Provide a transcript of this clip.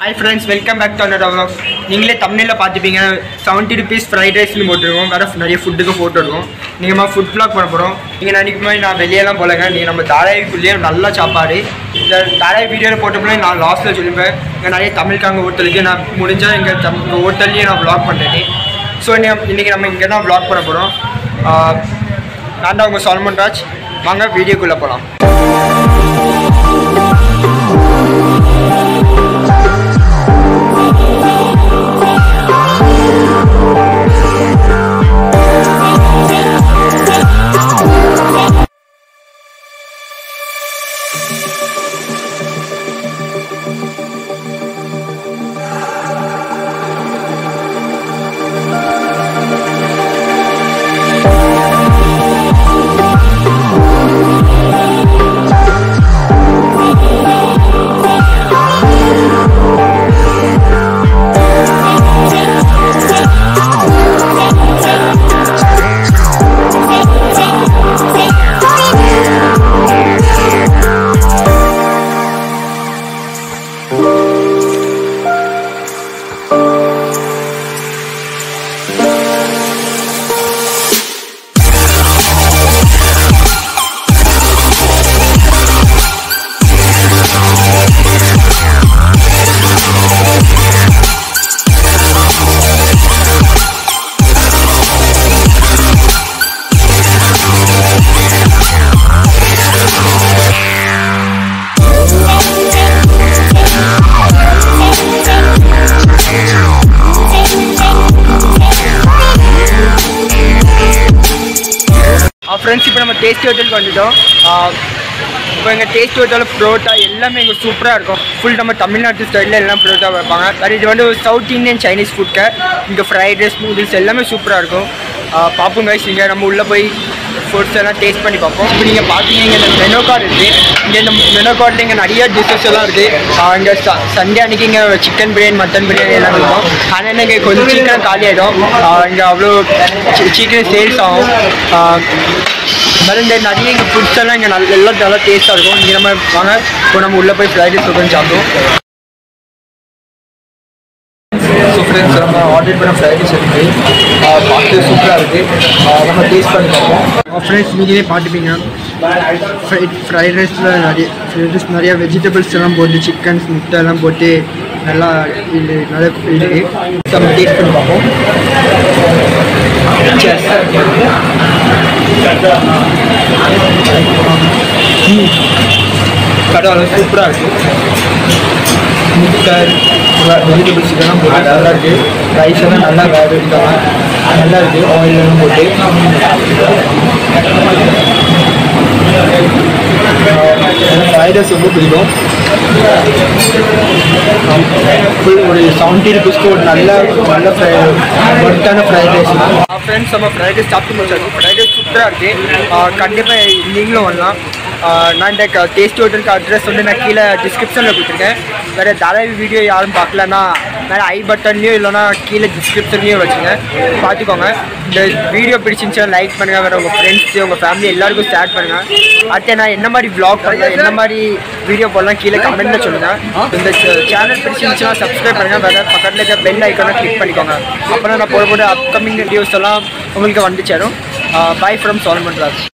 Hi friends welcome back to another vlog நீங்களே தமிழில் பார்த்துப்பீங்க செவன்ட்டி ருபீஸ் ஃப்ரைட் ரைஸ்னு போட்டிருக்கோம் வேறு நிறைய ஃபுட்டுக்கு ஃபோட்டோ இருக்கும் நீங்கள் நம்ம ஃபுட் vlog பண்ண போகிறோம் நீங்கள் நினைக்கும் போது நான் வெளியெல்லாம் போலங்க நீங்கள் நம்ம தாராவிக்குள்ளேயே நல்ல சாப்பாடு இந்த தாராவி வீடியோவில் போட்டப்போ நான் லாஸ்ட்டில் சொல்லிப்பேன் இங்கே நிறைய தமிழ்காங்க ஹோட்டலுக்கு நான் முடிஞ்சால் எங்கள் தம் ஹோட்டல்லையே நான் vlog பண்ணுறேன் ஸோ இன்றைக்கி நம்ம இங்கே தான் vlog பண்ண போகிறோம் நான் தான் உங்கள் சால்மன் ராஜ் வாங்க வீடியோக்குள்ளே போகலாம் ஃப்ரெண்ட்ஸ் இப்போ நம்ம டேஸ்டி ஹோட்டலுக்கு வந்துட்டோம் இப்போ எங்கள் டேஸ்டி ஹோட்டலில் புரோட்டா எல்லாமே எங்கள் சூப்பராக இருக்கும் ஃபுல் நம்ம தமிழ்நாட்டு ஸ்டைலில் எல்லாம் புரோட்டா வைப்பாங்க அது இது வந்து சவுத் இந்தியன் சைனீஸ் ஃபுட்க்கு இங்கே ஃப்ரைட் ரைஸ் நூடுல்ஸ் எல்லாமே சூப்பராக இருக்கும் பார்ப்போம் கைஸ் இங்கே நம்ம உள்ளே போய் ஃபுட்ஸ் எல்லாம் டேஸ்ட் பண்ணி பார்ப்போம் இப்போ நீங்கள் பார்த்தீங்க இங்கே இந்த மெனோ கார்டு இருக்குது இங்கே இந்த மெனோ கார்டில் இங்கே நிறைய டிஷ்ஷஸ் எல்லாம் இருக்குது இங்கே சண்டே அன்றைக்கி இங்கே சிக்கன் பிரியாணி மட்டன் பிரியாணி எல்லாம் இருக்கும் ஆனால் இங்கே கொஞ்சம் சீக்கிரம் காலி ஆகிடும் இங்கே அவ்வளோ சீ- சீக்கிரம் சேல்ஸ் ஆகும் மாதிரி இந்த நிறைய இங்கே ஃபுட்ஸ் எல்லாம் இங்கே நல்ல எல்லாம் நல்லா டேஸ்ட்டாக இருக்கும் இங்கே நம்ம வாங்க இப்போ நம்ம உள்ளே போய் ஃப்ரைட் ரைஸ் உட்காந்து சாப்பிடுவோம் ஸோ ஃப்ரெண்ட்ஸ் நம்ம ஆர்டர் பண்ண ஃப்ரைட் ரைஸ் இருக்குது பார்த்து சூப்பராக இருக்குது நம்ம டேஸ்ட் பண்ணி பார்ப்போம் ஃப்ரெண்ட்ஸ் நீங்களே பார்த்துப்பீங்க ஃப்ரைட் ஃப்ரைட் ரைஸில் நிறைய ஃப்ரைட் ரைஸ் நிறைய வெஜிடபிள்ஸ் எல்லாம் போட்டு சிக்கன்ஸ் முட்டை எல்லாம் போட்டு நல்லா இது நல்லா இருக்குது நம்ம டேஸ்ட் பண்ணி பார்ப்போம் Cheers. கடை சூப்பராக இருக்குது முட்டை வெஜிடபிள்ஸ் இதெல்லாம் போட்டு நல்லா இருக்குது ரைஸ் எல்லாம் நல்லா வேக இருக்காங்க நல்லா இருக்குது ஆயில் எல்லாம் போட்டு ஃப்ரைட் ரைஸ் ரொம்ப பிடிக்கும் ஃபுல் ஒரு செவன்ட்டி ருபீஸ்க்கு ஒரு நல்ல நல்ல ஃப்ரை ஒர்த்தான ஃப்ரைட் ரைஸ் ஃப்ரெண்ட்ஸ் நம்ம ஃப்ரைட் ரைஸ் சாப்பிட்டு முடிச்சாச்சு ஃப்ரைட் ரைஸ் சூப்பராக இருக்குது கண்டிப்பாக நீங்களும் வரலாம் ஆஹ் நான் இந்த டேஸ்ட் ஹோட்டலுக்கு அட்ரஸ் வந்து நான் கீழே டிஸ்கிரிப்ஷனில் கொடுத்துருக்கேன் வேறு தாராவி வீடியோ யாரும் பார்க்கலன்னா மேலே ஐ பட்டன்லேயும் இல்லைனா கீழே டிஸ்கிரிப்ஷன்லேயும் வச்சுங்க பார்த்துக்கோங்க இந்த வீடியோ பிடிச்சிருந்துச்சுன்னா லைக் பண்ணுங்கள் வேறு உங்கள் ஃப்ரெண்ட்ஸு உங்கள் ஃபேமிலி எல்லாருக்கும் ஷேர் பண்ணுங்கள் அடுத்து நான் என்ன மாதிரி vlog பண்ணலாம் என்ன மாதிரி வீடியோ போடலாம் கீழே கமெண்ட்டில் சொல்லுங்கள் இந்த சேனல் பிடிச்சிருந்துச்சுன்னா சப்ஸ்கிரைப் பண்ணுங்கள் வேறு பக்கத்தில் இருக்க பெல் ஐக்கானை கிளிக் பண்ணிக்கோங்க அப்புறம் நான் போட போட அப்கமிங் வீடியோஸ் எல்லாம் உங்களுக்கு வந்து சேரும் பாய் ஃப்ரம் சோல்மன் ராஜ்